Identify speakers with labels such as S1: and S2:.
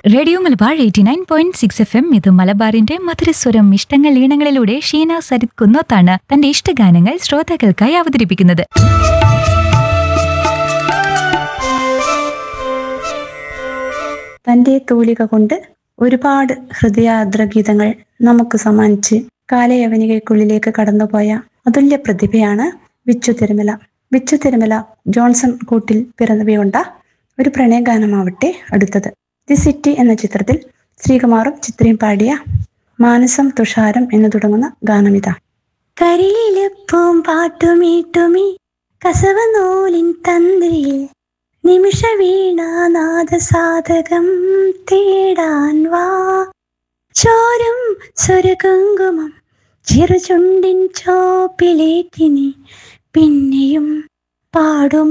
S1: radio Malabar eighty nine point six F M ഇത് മലബാറിന്റെ മധുരസ്വരം ഇഷ്ടങ്ങൾ ഈണങ്ങളിലൂടെ ഷീന സരിത് കുന്നോത്താണ് തന്റെ ഇഷ്ടഗാനങ്ങൾ ശ്രോതാക്കൾക്കായി അവതരിപ്പിക്കുന്നത്
S2: തന്റെ തൂലിക കൊണ്ട് ഒരുപാട് ഹൃദയാദ്രഗീതങ്ങൾ നമുക്ക് സമ്മാനിച്ച് കാലയവനികയ്ക്കുള്ളിലേക്ക് കടന്നുപോയ അതുല്യ പ്രതിഭയാണ് വിച്ചു തിരുമല വിച്ചു തിരുമല ജോൺസൺ കൂട്ടിൽ പിറന്നുകൊണ്ട ഒരു പ്രണയഗാനമാവട്ടെ അടുത്തത് ദി സിറ്റി എന്ന ചിത്രത്തിൽ ശ്രീകുമാറും ചിത്രയും പാടിയ മാനസം തുഷാരം എന്ന് തുടങ്ങുന്ന ഗാനമിതാ കരിയിലെപ്പും പാട്ടുമീട്ടുമീ കസവ നൂലിൻ തന്ത്രിയിൽ നിമിഷ വീണാനാദ സാധകം തേടാൻ വാ ചോരും സ്വരകുങ്കുമം ചെറുചുണ്ടിൻ ചോപ്പിലേക്കിനി പിന്നെയും പാടും